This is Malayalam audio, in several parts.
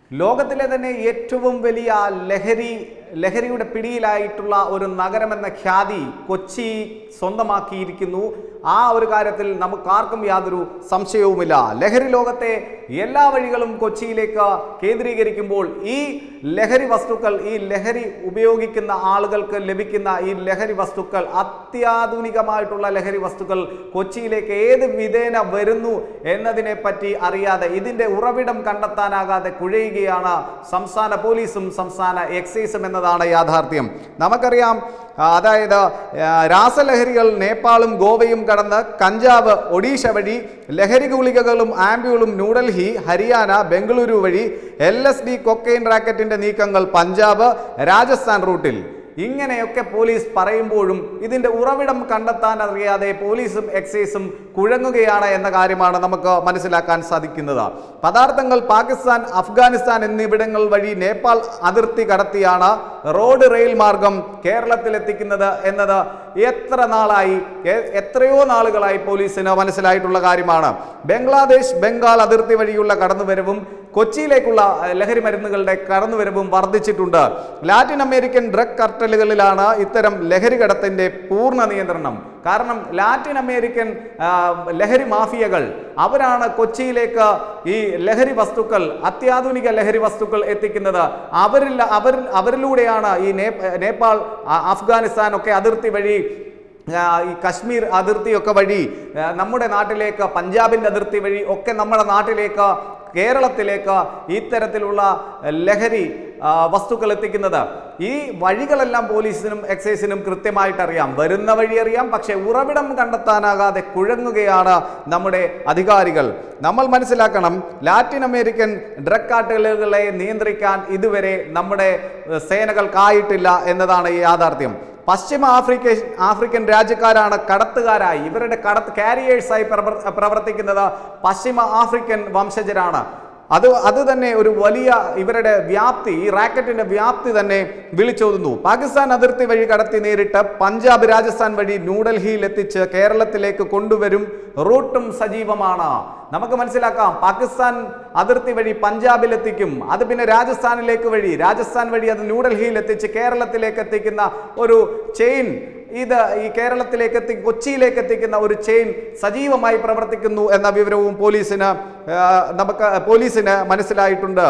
ലോകത്തിലെ തന്നെ ഏറ്റവും വലിയ ലഹരി ലഹരിയുടെ പിടിയിലായിട്ടുള്ള ഒരു നഗരമെന്ന ഖ്യാതി കൊച്ചി സ്വന്തമാക്കിയിരിക്കുന്നു ആ ഒരു കാര്യത്തിൽ നമുക്കാർക്കും യാതൊരു സംശയവുമില്ല ലഹരി ലോകത്തെ എല്ലാ വഴികളും കൊച്ചിയിലേക്ക് കേന്ദ്രീകരിക്കുമ്പോൾ ഈ ലഹരി വസ്തുക്കൾ ഈ ലഹരി ഉപയോഗിക്കുന്ന ആളുകൾക്ക് ലഭിക്കുന്ന ഈ ലഹരി വസ്തുക്കൾ അത്യാധുനികമായിട്ടുള്ള ലഹരി വസ്തുക്കൾ കൊച്ചിയിലേക്ക് ഏത് വിധേന വരുന്നു എന്നതിനെ പറ്റി അറിയാതെ ഇതിന്റെ ഉറവിടം കണ്ടെത്താനാകാതെ കുഴയുകയാണ് സംസ്ഥാന പോലീസും സംസ്ഥാന എക്സൈസും എന്നതാണ് യാഥാർത്ഥ്യം നമുക്കറിയാം ആ, അതായത് ആ, രാസലഹരികൾ നേപ്പാളും ഗോവയും കടന്ന് കഞ്ചാവ് ഒഡീഷ വഴി ലഹരി ഗുളികകളും ആംബ്യൂളും ന്യൂഡൽഹി ഹരിയാന ബംഗളൂരു വഴി എൽ എസ് ഡി കൊക്കൈൻ റാക്കറ്റിന്റെ നീക്കങ്ങൾ പഞ്ചാബ് രാജസ്ഥാൻ റൂട്ടിൽ ഇങ്ങനെയൊക്കെ പോലീസ് പറയുമ്പോഴും ഇതിന്റെ ഉറവിടം കണ്ടെത്താൻ അറിയാതെ പോലീസും എക്സൈസും കുഴങ്ങുകയാണ് എന്ന കാര്യമാണ് നമുക്ക് മനസ്സിലാക്കാൻ സാധിക്കുന്നത് പദാർത്ഥങ്ങൾ പാകിസ്ഥാൻ അഫ്ഗാനിസ്ഥാൻ എന്നിവിടങ്ങൾ വഴി നേപ്പാൾ അതിർത്തി കടത്തിയാണ് റോഡ് റെയിൽ മാർഗം കേരളത്തിലെത്തിക്കുന്നത് എന്നത് എത്ര നാളായി എ- എത്രയോ നാളുകളായി പോലീസിന് മനസ്സിലായിട്ടുള്ള കാര്യമാണ് ബംഗ്ലാദേശ് ബംഗാൾ അതിർത്തി വഴിയുള്ള കടന്നുവരവും കൊച്ചിയിലേക്കുള്ള അഹ്, ലഹരി മരുന്നുകളുടെ കടന്നുവരവും വർദ്ധിച്ചിട്ടുണ്ട് ലാറ്റിൻ അമേരിക്കൻ ഡ്രഗ് കർട്ടലുകളിലാണ് ഇത്തരം ലഹരി കടത്തിന്റെ പൂർണ്ണ നിയന്ത്രണം കാരണം ലാറ്റിൻ അമേരിക്കൻ ആ, ലഹരി മാഫിയകൾ അവരാണ് കൊച്ചിയിലേക്ക് ഈ ലഹരി വസ്തുക്കൾ അത്യാധുനിക ലഹരി വസ്തുക്കൾ എത്തിക്കുന്നത് അവരിൽ അവർ അവരിലൂടെയാണ് ഈ നേ- നേപ്പാൾ ആ, അഫ്ഗാനിസ്ഥാൻ ഒക്കെ അതിർത്തി വഴി ആ, ഈ കശ്മീർ അതിർത്തിയൊക്കെ വഴി ആ, നമ്മുടെ നാട്ടിലേക്ക് പഞ്ചാബിൻ്റെ അതിർത്തി വഴി ഒക്കെ നമ്മുടെ നാട്ടിലേക്ക് കേരളത്തിലേക്ക് ഇത്തരത്തിലുള്ള ലഹരി ആ, വസ്തുക്കൾ എത്തിക്കുന്നത് ഈ വഴികളെല്ലാം പോലീസിനും എക്സൈസിനും കൃത്യമായിട്ട് അറിയാം വരുന്ന വഴി അറിയാം പക്ഷേ ഉറവിടം കണ്ടെത്താനാകാതെ കുഴങ്ങുകയാണ് നമ്മുടെ അധികാരികൾ നമ്മൾ മനസ്സിലാക്കണം ലാറ്റിൻ അമേരിക്കൻ ഡ്രഗ് കാർട്ടലുകളെ നിയന്ത്രിക്കാൻ ഇതുവരെ നമ്മുടെ ഏഹ്, സേനകൾക്കായിട്ടില്ല എന്നതാണ് ഈ യാഥാർത്ഥ്യം പശ്ചിമ ആഫ്രിക്ക ആഫ്രിക്കൻ രാജ്യക്കാരാണ് കടത്തുകാരായി ഇവരുടെ കടത്ത് കാരിയേഴ്സായി പ്രവർ- പ്രവർത്തിക്കുന്നത് പശ്ചിമ ആഫ്രിക്കൻ വംശജരാണ് അത് അത് തന്നെ ഒരു വലിയ ഇവരുടെ വ്യാപ്തി ഈ റാക്കറ്റിന്റെ വ്യാപ്തി തന്നെ വിളിച്ചോതുന്നു പാകിസ്ഥാൻ അതിർത്തി വഴി കടത്തി നേരിട്ട് പഞ്ചാബ് രാജസ്ഥാൻ വഴി ന്യൂഡൽഹിയിൽ എത്തിച്ച് കേരളത്തിലേക്ക് കൊണ്ടുവരും റൂട്ടും സജീവമാണ് നമുക്ക് മനസ്സിലാക്കാം പാകിസ്ഥാൻ അതിർത്തി വഴി പഞ്ചാബിലെത്തിക്കും അത് പിന്നെ രാജസ്ഥാനിലേക്ക് വഴി രാജസ്ഥാൻ വഴി അത് ന്യൂഡൽഹിയിൽ എത്തിച്ച് കേരളത്തിലേക്ക് എത്തിക്കുന്ന ഒരു ചെയിൻ ഇത് ഈ കേരളത്തിലേക്ക് എത്തി കൊച്ചിയിലേക്ക് എത്തിക്കുന്ന ഒരു ചെയിൻ സജീവമായി പ്രവർത്തിക്കുന്നു എന്ന വിവരവും പോലീസിന് ആ, നമുക്ക് പോലീസിന് മനസ്സിലായിട്ടുണ്ട്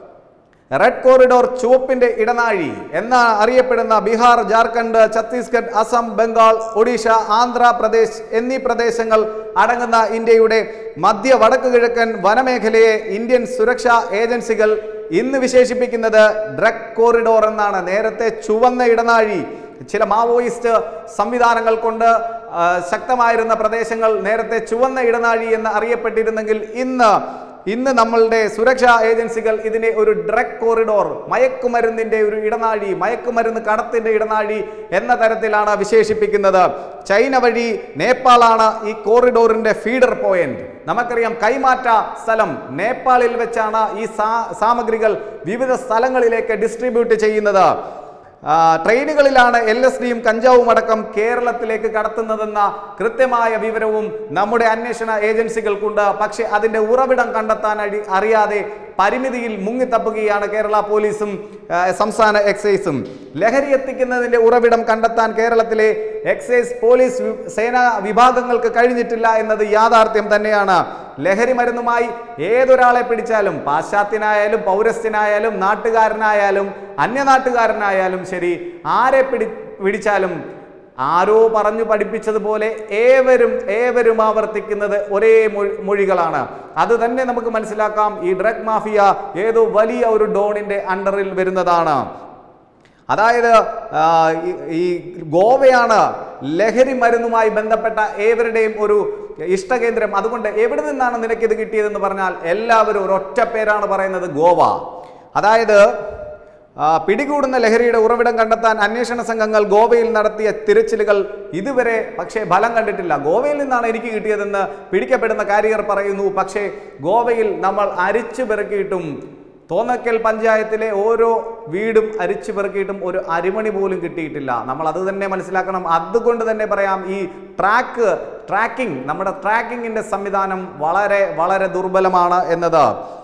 റെഡ് കോറിഡോർ ചുവപ്പിന്റെ ഇടനാഴി എന്ന അറിയപ്പെടുന്ന ബീഹാർ ജാർഖണ്ഡ് ഛത്തീസ്ഗഡ് അസം ബംഗാൾ ഒഡീഷ ആന്ധ്രാപ്രദേശ് എന്നീ പ്രദേശങ്ങൾ അടങ്ങുന്ന ഇന്ത്യയുടെ മധ്യ വടക്ക് കിഴക്കൻ വനമേഖലയെ ഇന്ത്യൻ സുരക്ഷാ ഏജൻസികൾ ഇന്ന് വിശേഷിപ്പിക്കുന്നത് ഡ്രഗ് കോറിഡോർ എന്നാണ് നേരത്തെ ചുവന്ന ഇടനാഴി ചില മാവോയിസ്റ്റ് സംവിധാനങ്ങൾ കൊണ്ട് ആ, ശക്തമായിരുന്ന പ്രദേശങ്ങൾ നേരത്തെ ചുവന്ന ഇടനാഴി എന്ന് അറിയപ്പെട്ടിരുന്നെങ്കിൽ ഇന്ന് ഇന്ന് നമ്മളുടെ സുരക്ഷാ ഏജൻസികൾ ഇതിനെ ഒരു ഡ്രഗ് കോറിഡോർ മയക്കുമരുന്നിന്റെ ഒരു ഇടനാഴി മയക്കുമരുന്ന് കടത്തിന്റെ ഇടനാഴി എന്ന തരത്തിലാണ് വിശേഷിപ്പിക്കുന്നത് ചൈന വഴി നേപ്പാളാണ് ഈ കോറിഡോറിന്റെ ഫീഡർ പോയിന്റ് നമുക്കറിയാം കൈമാറ്റ സ്ഥലം നേപ്പാളിൽ വെച്ചാണ് ഈ സാ- സാമഗ്രികൾ വിവിധ സ്ഥലങ്ങളിലേക്ക് ഡിസ്ട്രിബ്യൂട്ട് ചെയ്യുന്നത് ആ, ട്രെയിനുകളിലാണ് എൽ എസ് ഡിയും കഞ്ചാവും അടക്കം കേരളത്തിലേക്ക് കടത്തുന്നതെന്ന കൃത്യമായ വിവരവും നമ്മുടെ അന്വേഷണ ഏജൻസികൾക്കുണ്ട് പക്ഷേ അതിന്റെ ഉറവിടം കണ്ടെത്താൻ അടി- അറിയാതെ പരിമിതിയിൽ മുങ്ങിത്തപ്പുകയാണ് കേരള പോലീസും ആ, സംസ്ഥാന എക്സൈസും ലഹരി എത്തിക്കുന്നതിന്റെ ഉറവിടം കണ്ടെത്താൻ കേരളത്തിലെ എക്സൈസ് പോലീസ് വി- സേനാ വിഭാഗങ്ങൾക്ക് കഴിഞ്ഞിട്ടില്ല എന്നത് യാഥാർത്ഥ്യം തന്നെയാണ് ലഹരി മരുന്നുമായി ഏതൊരാളെ പിടിച്ചാലും പാശ്ചാത്യനായാലും പൗരസ്ത്യനായാലും നാട്ടുകാരനായാലും അന്യനാട്ടുകാരനായാലും ശരി ആരെ പിടി പിടിച്ചാലും ആരോ പറഞ്ഞു പഠിപ്പിച്ചതുപോലെ ഏവരും ഏവരും ആവർത്തിക്കുന്നത് ഒരേ മൊഴി- മൊഴികളാണ് അത് തന്നെ നമുക്ക് മനസ്സിലാക്കാം ഈ ഡ്രഗ് മാഫിയ ഏതോ വലിയ ഒരു ഡോണിന്റെ അണ്ടറിൽ വരുന്നതാണ് അതായത് ആ, ഈ- ഈ ഗോവയാണ് ലഹരി മരുന്നുമായി ബന്ധപ്പെട്ട ഏവരുടെയും ഒരു ഇഷ്ടകേന്ദ്രം അതുകൊണ്ട് എവിടെ നിന്നാണ് നിനക്ക് ഇത് കിട്ടിയതെന്ന് പറഞ്ഞാൽ എല്ലാവരും ഒരൊറ്റ പേരാണ് പറയുന്നത് ഗോവ അതായത് ആ, പിടികൂടുന്ന ലഹരിയുടെ ഉറവിടം കണ്ടെത്താൻ അന്വേഷണ സംഘങ്ങൾ ഗോവയിൽ നടത്തിയ തിരച്ചിലുകൾ ഇതുവരെ പക്ഷേ ഫലം കണ്ടിട്ടില്ല ഗോവയിൽ നിന്നാണ് എനിക്ക് കിട്ടിയതെന്ന് പിടിക്കപ്പെടുന്ന കാരിയർ പറയുന്നു പക്ഷേ ഗോവയിൽ നമ്മൾ അരിച്ചു പെറുക്കിയിട്ടും തോന്നക്കൽ പഞ്ചായത്തിലെ ഓരോ വീടും അരിച്ചു പെറുക്കിയിട്ടും ഒരു അരിമണി പോലും കിട്ടിയിട്ടില്ല നമ്മൾ അത് തന്നെ മനസ്സിലാക്കണം അതുകൊണ്ട് തന്നെ പറയാം ഈ ട്രാക്ക് ട്രാക്കിംഗ് നമ്മുടെ ട്രാക്കിങ്ങിൻ്റെ സംവിധാനം വളരെ വളരെ ദുർബലമാണ് എന്നത്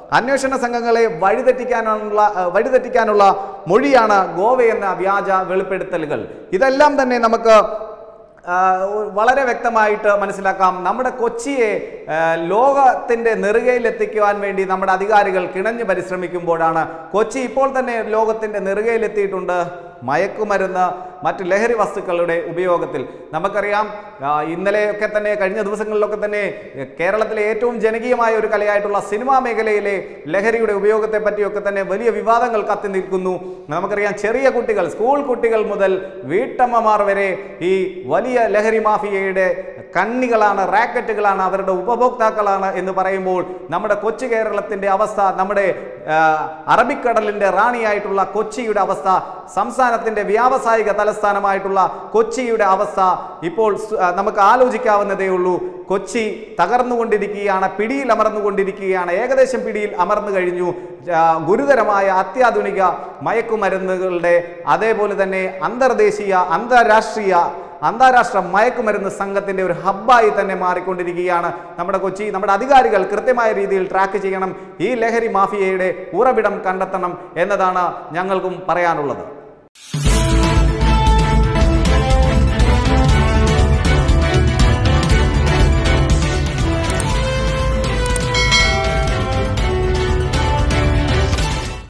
അന്വേഷണ സംഘങ്ങളെ വഴിതെറ്റിക്കാനുള്ള ഏഹ്, വഴിതെറ്റിക്കാനുള്ള മൊഴിയാണ് ഗോവയെന്ന വ്യാജ വെളിപ്പെടുത്തലുകൾ ഇതെല്ലാം തന്നെ നമുക്ക് ആ, വളരെ വ്യക്തമായിട്ട് മനസ്സിലാക്കാം നമ്മുടെ കൊച്ചിയെ ആ, ലോകത്തിന്റെ നെറുകയിലെത്തിക്കുവാൻ വേണ്ടി നമ്മുടെ അധികാരികൾ കിണഞ്ഞു പരിശ്രമിക്കുമ്പോഴാണ് കൊച്ചി ഇപ്പോൾ തന്നെ ലോകത്തിന്റെ നെറുകയിലെത്തിയിട്ടുണ്ട് മയക്കുമരുന്ന് മറ്റ് ലഹരി വസ്തുക്കളുടെ ഉപയോഗത്തിൽ നമുക്കറിയാം ആ, ഇന്നലെയൊക്കെ തന്നെ കഴിഞ്ഞ ദിവസങ്ങളിലൊക്കെ തന്നെ എ, കേരളത്തിലെ ഏറ്റവും ജനകീയമായ ഒരു കലയായിട്ടുള്ള സിനിമാ മേഖലയിലെ ലഹരിയുടെ ഉപയോഗത്തെ പറ്റിയൊക്കെ തന്നെ വലിയ വിവാദങ്ങൾ കത്തി നിൽക്കുന്നു നമുക്കറിയാം ചെറിയ കുട്ടികൾ സ്കൂൾ കുട്ടികൾ മുതൽ വീട്ടമ്മമാർ വരെ ഈ വലിയ ലഹരി മാഫിയയുടെ കണ്ണികളാണ് റാക്കറ്റുകളാണ് അവരുടെ ഉപഭോക്താക്കളാണ് എന്ന് പറയുമ്പോൾ നമ്മുടെ കൊച്ചു കേരളത്തിന്റെ അവസ്ഥ നമ്മുടെ ആ, അറബിക്കടലിന്റെ റാണിയായിട്ടുള്ള കൊച്ചിയുടെ അവസ്ഥ സംസ്ഥാനത്തിന്റെ വ്യാവസായിക തലസ്ഥാനമായിട്ടുള്ള കൊച്ചിയുടെ അവസ്ഥ ഇപ്പോൾ സ്- ആ, നമുക്ക് ആലോചിക്കാവുന്നതേ ഉള്ളൂ കൊച്ചി തകർന്നുകൊണ്ടിരിക്കുകയാണ് പിടിയിൽ അമർന്നുകൊണ്ടിരിക്കുകയാണ് ഏകദേശം പിടിയിൽ അമർന്നു കഴിഞ്ഞു ആ, ഗുരുതരമായ അത്യാധുനിക മയക്കുമരുന്നുകളുടെ അതേപോലെ തന്നെ അന്തർദേശീയ അന്താരാഷ്ട്രീയ അന്താരാഷ്ട്ര മയക്കുമരുന്ന് സംഘത്തിന്റെ ഒരു ഹബ്ബായി തന്നെ മാറിക്കൊണ്ടിരിക്കുകയാണ് നമ്മുടെ കൊച്ചി നമ്മുടെ അധികാരികൾ കൃത്യമായ രീതിയിൽ ട്രാക്ക് ചെയ്യണം ഈ ലഹരി മാഫിയയുടെ ഉറവിടം കണ്ടെത്തണം എന്നതാണ് ഞങ്ങൾക്കും പറയാനുള്ളത്